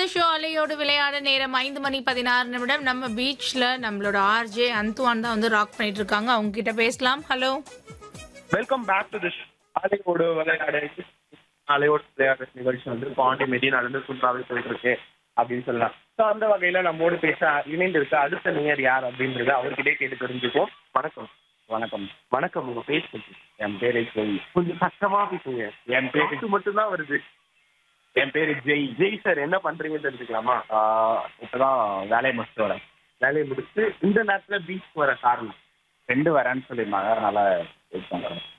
show அலையோடு விளையாட நேரம் ஐந்து மணி பதினாறு நிமிடம் நம்ம பீச்ல நம்மளோட ஆர்ஜே அந்துவான் தான் வந்து ராக் பண்ணிட்டு இருக்காங்க அவங்க கிட்ட பேசலாம் hello welcome back to this அலையோடு விளையாடு அலையோடு விளையாடு நிகழ்ச்சி வந்து பாண்டி மெடி நடந்து சூப்பராகவே போயிட்டு இருக்கு அப்படின்னு சொல்லலாம் ஸோ அந்த வகையில நம்மோடு பேச இணைந்து இருக்க அடுத்த நேயர் யார் அப்படின்றத அவர்கிட்டே கேட்டு தெரிஞ்சுப்போம் வணக்கம் வணக்கம் வணக்கம் உங்க பேர் கொஞ்சம் என் பேரு ஜெய் கொஞ்சம் கஷ்டமா பேசுங்க என் பேரு பேருக்கு மட்டும்தான் வருது என் பேரு ஜெய் ஜெய் சார் என்ன பண்றீங்கன்னு தெரிஞ்சுக்கலாமா ஆஹ் இப்பதான் வேலையை முடிச்சுட்டு வரேன் வேலையை முடிச்சு இந்த நேரத்துல பீச் வர காரணம் ஃப்ரெண்டு வரேன்னு சொல்லியிருந்தாங்க அதனால வெயிட் பண்றேன்